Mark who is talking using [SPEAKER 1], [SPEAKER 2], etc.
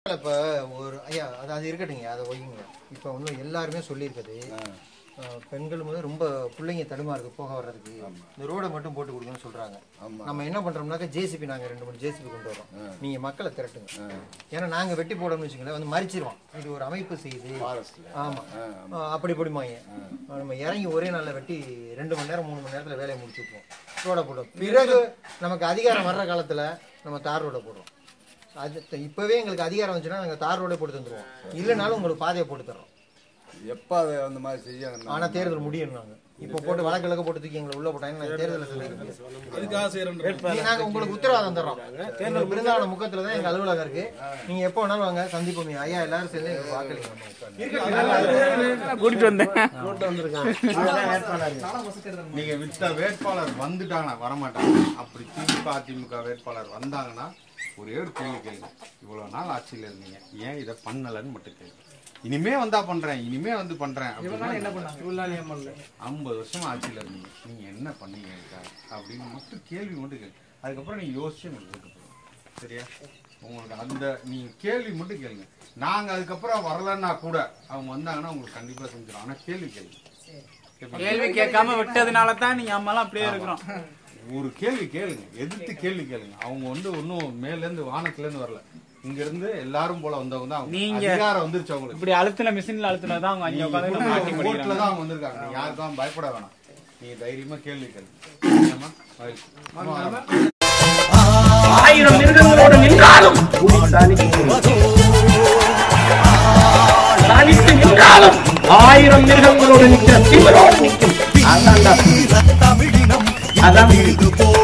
[SPEAKER 1] இப்ப ஒரு ஐயா அது அது இருக்கட்டுங்க அதை ஒய்யுங்க இப்ப இன்னும் எல்லாருமே சொல்லியிருக்குது அஹ், பெண்கள் முதல் ரொம்ப பிள்ளைங்க தடுமாறுது போக வர்றதுக்கு இந்த ரோடை மட்டும் போட்டு கொடுங்கன்னு சொல்றாங்க நம்ம என்ன பண்றோம்னாக்க ஜேசிபி நாங்க ரெண்டு மூணு ஜேசிபி கொண்டு வரோம் நீங்க மக்களை திரட்டுங்க ஏன்னா நாங்க வெட்டி போடணும்னு வச்சுங்களேன் வந்து மறிச்சிருவோம் இது ஒரு அமைப்பு செய்யுது ஆமா அஹ், அப்படி படிமாங்க நம்ம இறங்கி ஒரே நாள்ல வெட்டி ரெண்டு மணி நேரம் மூணு மணி நேரத்துல வேலையை முடிச்சுப்போம் ரோடை போடுவோம் பிறகு நமக்கு அதிகாரம் வர்ற காலத்துல நம்ம தார் ரோடை போடுறோம் அது இப்பவே எங்களுக்கு அதிகாரம் வந்துச்சுன்னா நாங்க தார் ரோடே போட்டு தந்துருவோம் இல்லைனாலும் உங்களுக்கு பாதையை போட்டு தர்றோம்
[SPEAKER 2] எப்ப அதை அந்த மாதிரி செய்ய
[SPEAKER 1] ஆனா தேர்தல் முடியும் நாங்க இப்போ போட்டு வழக்கு விளக்க போட்டு தூக்கி எங்களை உள்ள போட்டாங்க நாங்க தேர்தல் சொல்லிக்க முடியாது
[SPEAKER 3] அதுக்காக செய்யறோம்
[SPEAKER 1] நாங்க உங்களுக்கு உத்தரவாதம் தர்றோம் எங்க பிருந்தாவன முக்கத்துல தான் எங்க அலுவலகம் இருக்கு நீங்க எப்போ வேணாலும் வாங்க சந்திப்போம் ஐயா எல்லாரும் சேர்ந்து எங்க பாக்கலீங்க
[SPEAKER 4] கூட்டிட்டு வந்தேன்
[SPEAKER 5] நீங்க விட்ட வேட்பாளர் வந்துட்டாங்கன்னா வரமாட்டாங்க அப்படி திமுக அதிமுக வேட்பாளர் வந்தாங்கன்னா ஒரே ஒரு கேள்வி கேளுங்க இவ்வளவு நாள் ஆட்சியில இருந்தீங்க ஏன் இதை பண்ணலன்னு மட்டும் கேளுங்க இனிமே வந்தா பண்றேன் இனிமே வந்து பண்றேன் அப்படின்னா ஐம்பது வருஷமா ஆட்சியில இருந்தீங்க நீங்க என்ன பண்ணீங்க இதுக்காக அப்படின்னு மட்டும் கேள்வி மட்டும் கேளுங்க அதுக்கப்புறம் நீங்க யோசிச்சு எனக்கு ஓட்டு போடுங்க சரியா உங்களுக்கு அந்த நீங்க கேள்வி மட்டும் கேளுங்க நாங்க அதுக்கப்புறம் வரலன்னா கூட அவங்க வந்தாங்கன்னா உங்களுக்கு கண்டிப்பா செஞ்சிடும் ஆனா கேள்வி கேளுங்க
[SPEAKER 4] கேள்வி கேட்காம விட்டதுனால தான் நீங்க அம்மாலாம் அப்படியே இருக்கிறோம்
[SPEAKER 5] ஒரு கேள்வி கேளுங்க எதிர்த்து கேள்வி கேளுங்க அவங்க வந்து ஒன்னும் மேல இருந்து வானத்துல இருந்து வரல இங்க இருந்து எல்லாரும் போல வந்தவங்க தான் அவங்க
[SPEAKER 4] நீங்க-
[SPEAKER 5] அதிகாரம் வந்துருச்சு அவங்களுக்கு
[SPEAKER 4] இப்படி அழுத்தின மிஷின்ல அழுத்தினா தான் அவங்க அங்க உட்காந்து நம்ம ஆட்டி
[SPEAKER 5] ஓட்டுல
[SPEAKER 4] படிக்கிறாங்க
[SPEAKER 5] தான் அவங்க வந்திருக்காங்க நீங்க யாருக்கும் பயப்பட வேணாம் நீங்க தைரியமா கேள்வி கேளுங்க சரியாம்மா? மகிழ்ச்சி. அம்மா, வரேன்.
[SPEAKER 6] ஆயிரம் மிருகங்களோடு நின்றாலும் தனித்து நின்றாலும் ஆயிரம் மிருகங்களோடு நிற்கிற திமிரோடு நிற்கும் அதான் அதான்